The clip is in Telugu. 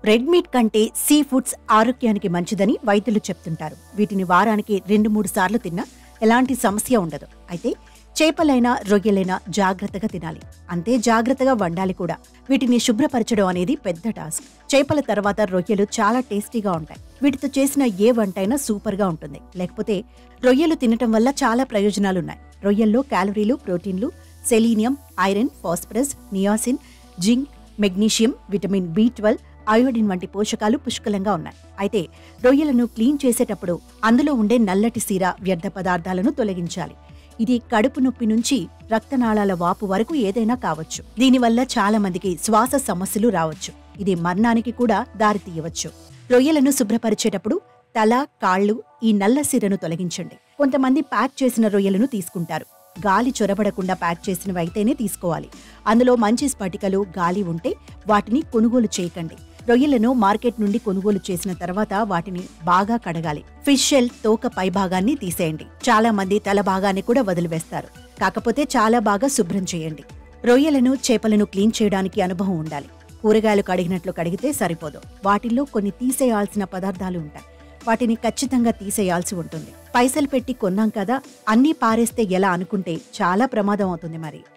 రెడ్ మీట్ కంటే సీ ఫుడ్స్ ఆరోగ్యానికి మంచిదని వైద్యులు చెప్తుంటారు వీటిని వారానికి రెండు మూడు సార్లు తిన్నా ఎలాంటి సమస్య ఉండదు అయితే చేపలైనా రొయ్యలైనా జాగ్రత్తగా తినాలి అంతే జాగ్రత్తగా వండాలి కూడా వీటిని శుభ్రపరచడం అనేది పెద్ద టాస్క్ చేపల తర్వాత రొయ్యలు చాలా టేస్టీగా ఉంటాయి వీటితో చేసిన ఏ వంటైనా సూపర్గా ఉంటుంది లేకపోతే రొయ్యలు తినటం వల్ల చాలా ప్రయోజనాలున్నాయి రొయ్యల్లో క్యాలరీలు ప్రోటీన్లు selenium iron phosphorus niacin zinc magnesium vitamin B twelve iodine వంటి పోషకాలు పుష్కలంగా ఉన్నాయి అయితే రొయ్యలను క్లీన్ చేసేటప్పుడు అందులో ఉండే నల్లటి సీర వ్యర్థ పదార్థాలను తొలగించాలి ఇది కడుపు నొప్పి నుంచి రక్తనాళాల వాపు వరకు ఏదైనా కావచ్చు దీనివల్ల చాలా మందికి శ్వాస సమస్యలు రావచ్చు ఇది మరణానికి కూడా దారితీయవచ్చు రొయ్యలను శుభ్రపరిచేటప్పుడు తల కాళ్ళు ఈ నల్ల సిరను తొలగించండి కొంతమంది ప్యాక్ చేసిన రొయ్యలను తీసుకుంటారు గాలి చొరబడకుండా ప్యాక్ చేసినవి అయితేనే తీసుకోవాలి అందులో మంచి స్ఫటికలు గాలి ఉంటే వాటిని కొనుగోలు చేయకండి రొయ్యలను మార్కెట్ నుండి కొనుగోలు చేసిన తర్వాత వాటిని బాగా కడగాలి ఫిష్ షెల్ తోక పైభాగాన్ని తీసేయండి చాలా మంది తల భాగాన్ని కూడా వదిలివేస్తారు కాకపోతే చాలా బాగా శుభ్రం చేయండి రొయ్యలను చేపలను క్లీన్ చేయడానికి అనుభవం ఉండాలి కూరగాయలు కడిగినట్లు కడిగితే సరిపోదు వాటిల్లో కొన్ని తీసేయాల్సిన పదార్థాలు ఉంటాయి వాటిని ఖచ్చితంగా తీసేయాల్సి ఉంటుంది పైసలు పెట్టి కొన్నాం కదా అన్నీ పారేస్తే ఎలా అనుకుంటే చాలా ప్రమాదం అవుతుంది మరి